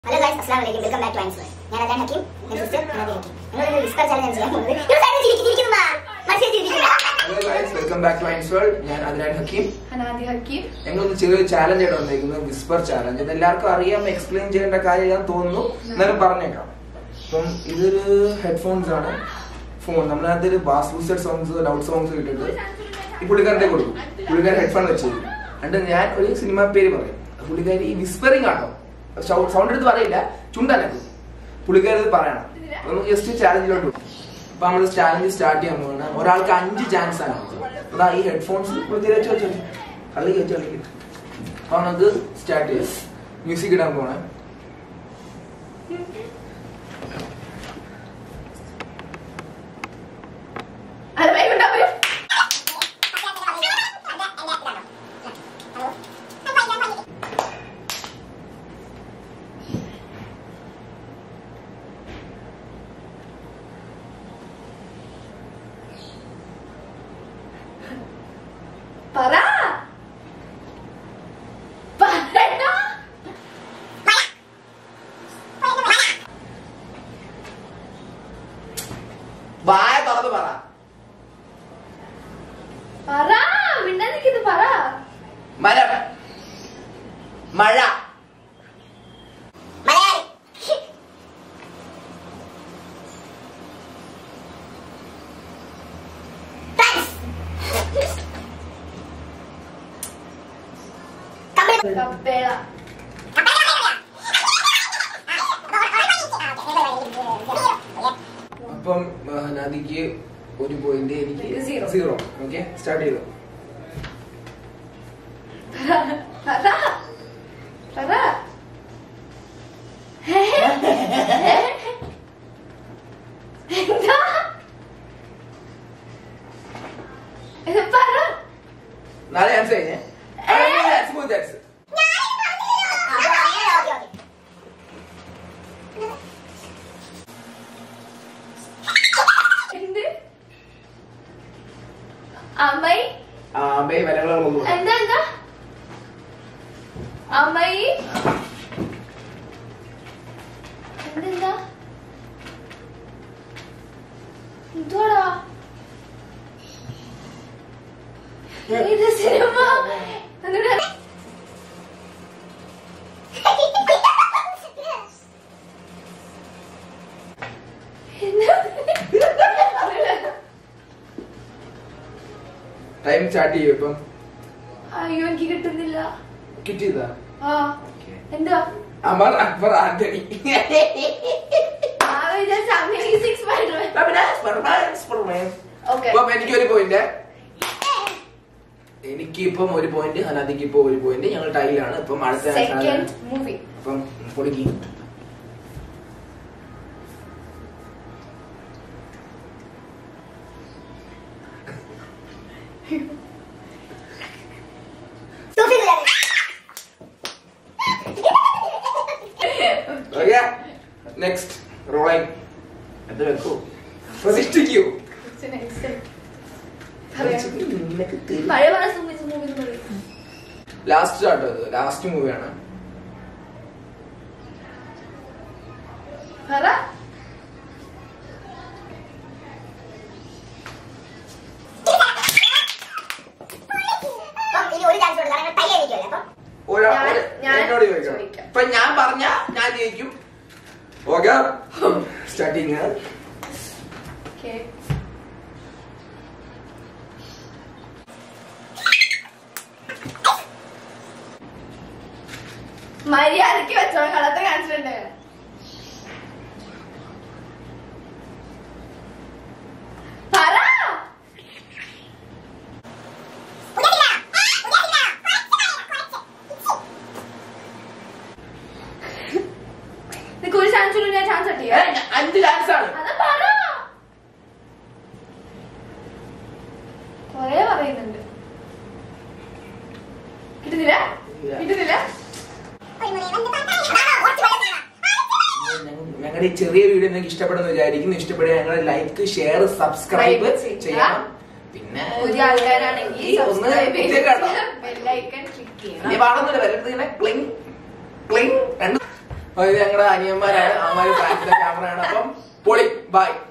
Hello guys അസ്ലാം വലൈക്കും welcome back to ഐൻസ് ഞാൻ അതാണ് ഹക്കീം എന്റെ സിസ്റ്റർ അനാദി ഹക്കീം നിങ്ങൾ വിസ്പർ ചാലഞ്ച് ചെയ്യാൻ പോകുന്നത് ഇവർ സൈഡിൽ ചിരിക്കും, ചിരിക്കുന്നു മാ. മനസ്സിൽ ചിരിക്കുന്നു. Hello guys welcome back to Ain's world ഞാൻ അതിനാൻ ഹക്കീം ഹനാദി ഹക്കീം ഞങ്ങളൊന്ന് ചെറിയൊരു ചാലഞ്ച് ആയിട്ട് വന്നിരിക്കുന്നത് വിസ്പർ ചാലഞ്ച് ഇത് എല്ലാവർക്കും അറിയാം എക്സ്പ്ലെയിൻ ചെയ്യേണ്ട കാര്യം തോന്നുന്നു എന്നാലും പറഞ്ഞേക്കാം അപ്പം ഇതൊരു ഹെഡ്ഫോൺസ് ആണ് ഫോൺ നമ്മളതിൽ bass boosted songs loud songs ഇട്ടിട്ട് ഈ പുള്ളിക്കാരൻ്റെ കൊടുക്കും പുള്ളിക്കാരൻ ഹെഡ്ഫോൺ വെച്ച് തരും എന്നിട്ട് ഞാൻ ഒരു സിനിമ പേര് പറയും പുള്ളിക്കാരി ഈ വിസ്പറിങ് ആണോ സൗണ്ട് എടുത്ത് പറയില്ല ചുണ്ടനക്കും പുള്ളിക്കാരി ഇത് പറയണം അപ്പൊ നമുക്ക് ജസ്റ്റ് ചാലഞ്ചിലോട്ട് പോകും അപ്പൊ നമ്മൾ ചാലഞ്ച് സ്റ്റാർട്ട് ചെയ്യാൻ പോകുന്നത് ഒരാൾക്ക് അഞ്ച് ചാൻസ് ആണ് അതാ ഈ ഹെഡ്ഫോൺസ് പുള്ളിക്കാരി വെച്ച് വെച്ചു കളി വെച്ച് കളിക്കും അപ്പൊ നമുക്ക് സ്റ്റാർട്ട് ചെയ്യാം മ്യൂസിക് ഇടാൻ പോണേ അല്ല വേഗം ഉണ്ടാ, വരൂ. പറ പറയടാ. വായ തുറന്ന് പറ പറ മിണ്ടാതിരിക്കുന്നത് പറ മരം മഴ മലയാളി. ഫ്രാൻസ്. കമ്പിളി. കപ്പേള അപ്പം ആ, നദിക്ക് ഒരു പോയിന്റ് എനിക്ക് Zero. സീറോ ഓക്കെ സ്റ്റാർട്ട് ചെയ്തു പറ പറ എന്താ ഇത് പറ നാളെ ആൻസർ കഴിഞ്ഞേ മൂന്ന് ചാൻസ് ആ, അപ്പൊ അങ്ങനെ, ഓക്കേ, ഓക്കേ. എന്ത് അമ്മായി ആ ബേ വിലകളെ എന്താ എന്താ അമ്മായി എന്തെന്താ എന്തുവാടാ ഇത് സിനിമ എന്നിട്ട് ടൈം സ്റ്റാർട്ട് ചെയ്യും ഇപ്പം അയ്യോ എനിക്ക് കിട്ടുന്നില്ല കിട്ടിയതാ ആ എന്താ അമർ അക്ബർ ആന്റണി ആ വിചാരിച്ച അമേസിംഗ് സ്പൈഡർമാൻ ഓക്കെ അപ്പം എനിക്ക് ഒരു പോയിന്റ് എനിക്ക് ഇപ്പം ഒരു പോയിന്റ് ഹനാദിക്ക് ഇപ്പൊ ഒരു പോയിന്റ് ഞങ്ങൾ ടൈലാണ് ഇപ്പം അടുത്ത സെക്കൻഡ് മൂവി അപ്പം പൊളിക്ക് സൂഫി ഓക്കെ നെക്സ്റ്റ് റോളിംഗ് എന്ത് വെക്കൂ പ്രതിഷ്ഠിക്കൂ പഴയ പല മൂവീസ് മൂവീസ് പറയും ലാസ്റ്റ് ആട്ടോ ലാസ്റ്റ് മൂവിയാണ് പറ അപ്പം ഇനി ഒരു ചാൻസ് കൊടുക്കാം നിങ്ങൾ തയ്യാ ഇരിക്കുമല്ലോ അപ്പം ഒരാ- ഞാൻ- ഒരു- ഞാൻ എന്നോട് ചോദിക്കണം ചോദിക്കാം. ഇപ്പൊ ഞാൻ പറഞ്ഞ ഞാൻ ജയിക്കും ഓക്കെ സ്റ്റാർട്ടിങ് ഓക്കെ മര്യാദക്ക് വെച്ചോ കളത്തെ കാണിച്ചിട്ടുണ്ട് പറ നിനക്ക് ഒരു ചാൻസ് ഉള്ളൂ ഞാൻ ചാൻസ് കിട്ടിയോ അഞ്ച് ചാൻസ് ആണ് അത് പറ കൊറേ പറയുന്നുണ്ട് കിട്ടുന്നില്ല കിട്ടുന്നില്ല ഞങ്ങളുടെ ഈ ചെറിയ വീഡിയോ നിങ്ങൾക്ക് ഇഷ്ടപ്പെടുന്ന വിചാരിക്കുന്നു ഇഷ്ടപ്പെടുക ഞങ്ങളെ ലൈക്ക് ഷെയർ സബ്സ്ക്രൈബ് ചെയ്യുക. ചെയ്യണം പിന്നെ പുതിയ ആൾക്കാരാണെങ്കിൽ ഈ ഒന്ന് സബ്സ്ക്രൈബ് കുത്തിയേക്കാട്ടോ. ബെല്ലൈക്കൺ ക്ലിക്ക് ഈ ചെയ്യണം പാടുന്നില്ല വരരുത് ഇങ്ങനെ ക്ലിങ് ക്ലിങ് രണ്ട് അപ്പൊ ഇത് ഞങ്ങളുടെ അനിയന്മാരാണ് അമ്മാര് ഫ്രാൻസിന്റെ ക്യാമറ ആണ് അപ്പം പൊളി ബൈ